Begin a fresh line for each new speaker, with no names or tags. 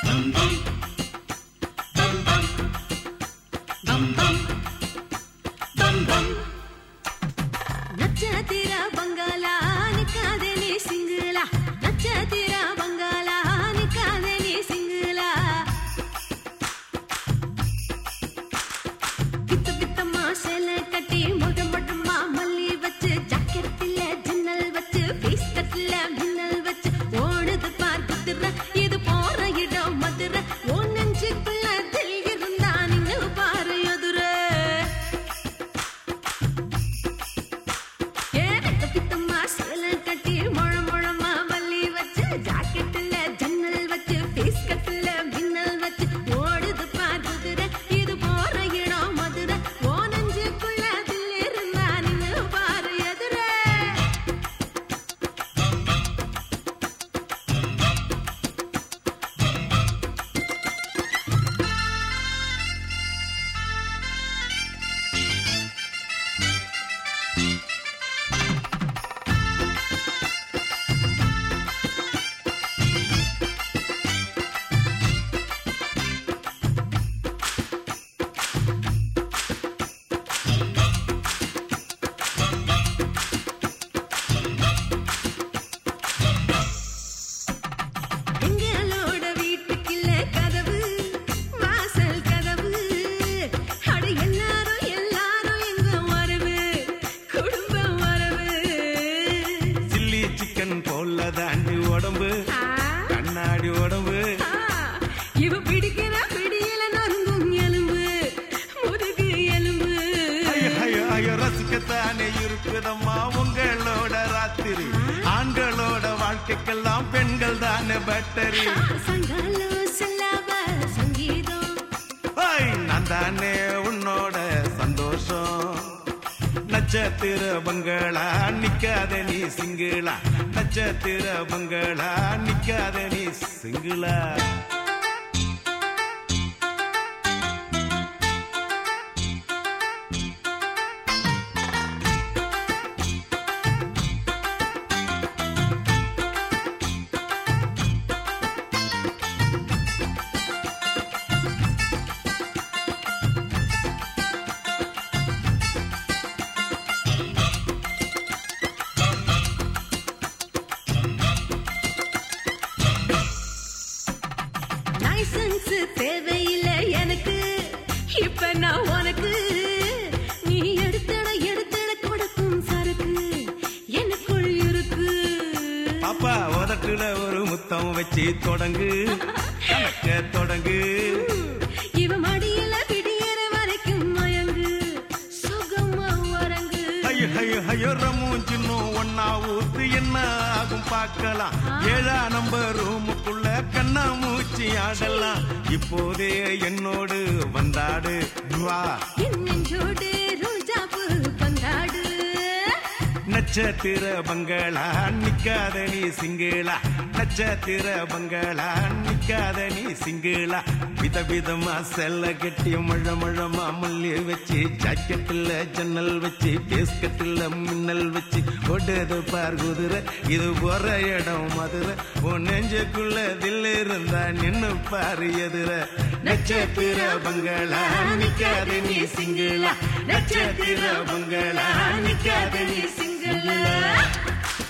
நட்சத்திர பங்களா நிக்காதே நீ சிங்கிளா நட்சத்திர பங்களா நிக்காதே நீ சிங்கிளா பித்த பித்தமா சேலை கட்டி முகம் மட்டுமா மல்லி வச்சு ஜாக்கெட்டில் ஜன்னல் வச்சு பீஸ் கட்டில மின்னல் வச்சு ஓடுது பார் குதிரை இது போற இடம் மதுரை ஓ நெஞ்சுக்குள்ள தில் இருந்தா நீங்க பாரு எதுரை ஏகத்த பித்தமா சேலை கட்டி முழ முழமா மல்லி வச்சு ஜாக்கெட்டுல ஜன்னல் வச்சு பீஸ் கட்டுல மின்னல் வச்சு ஓடுது பாதுதுர இது போற இடம் மதுரை ஓ நெஞ்சுக்குள்ள தில் இருந்தா நின்னு பாரு எதுர எங்களோட வீட்டுக்குள்ள கதவு வாசல் கதவு அட எல்லாரும் எல்லாரும் எங்க வரவு குடும்பம் வரவு
சில்லி சிக்கன் போல தாண்டி உடம்பு
ஆ,
கண்ணாடி உடம்பு
ஆ, இவ பிடிக்கிற பிடியில நொறுங்கும் எலும்பு முதுகு எலும்பு
ஐயோ, ஐயோ, ஐயோ, ரசிக்கத்தானே இருக்குதம்மா உங்களோட ராத்திரி ஆண்களோட வாழ்க்கைக்கெல்லாம் பெண்கள் தானே பேட்டரி
ஆ, சங்காலோ செல்லாவ சங்கீதம்
ஐய், நான் தானே உன்னோட சந்தோஷம் நட்சத்திர பங்களா நிக்காத நீ சிங்கிளா நட்சத்திர பங்களா நிக்காத நீ சிங்கிளா
லைசன்ஸ் தேவையில்லை எனக்கு இப்ப நான் உனக்கு நீ எடுத்தட எடுத்தட கொடுக்கும் சரக்கு எனக்குள் இருக்கு
பாப்பா உதட்டுல ஒரு முத்தம் வச்சு தொடங்கு கணக்க தொடங்கு
இவ மடியில விடியற வரைக்கும் மயங்கு சுகமா வரங்கு
ஐயோ ஐயோ ஐயோ ரமும் சின்னும் ஒன்னா ஊத்து என்ன ஆகும் பார்க்கலாம் ஏழா நம்பர் ரூமுக்குள்ள கண்ணா மூச்சு ஆடலாம் இப்போதே என்னோடு வந்தாடு வா
என் நெஞ்சோடு ரோஜாப்பு பந்தாடு
நட்சத்திர பங்களா நிக்காத நீ சிங்கிளா நட்சத்திர பங்களா நிக்காத நீ சிங்கிளா விதவிதமா செல்ல கட்டி மழ மழமா மல்லி வச்சு ஜாக்கெட்டில் ஜன்னல் வச்சு பேஸ்கட்டில் மின்னல் வச்சு ஓடுது பார் குதிரை இது போற இடம் மதுரை உன் நெஞ்சுக்குள்ள தில் இருந்தா நின்னு பாரு எதிர நட்சத்திர பங்களா நிக்காத நீ சிங்கிளா நட்சத்திர பங்களா நிக்காத நீ சிங்கிளா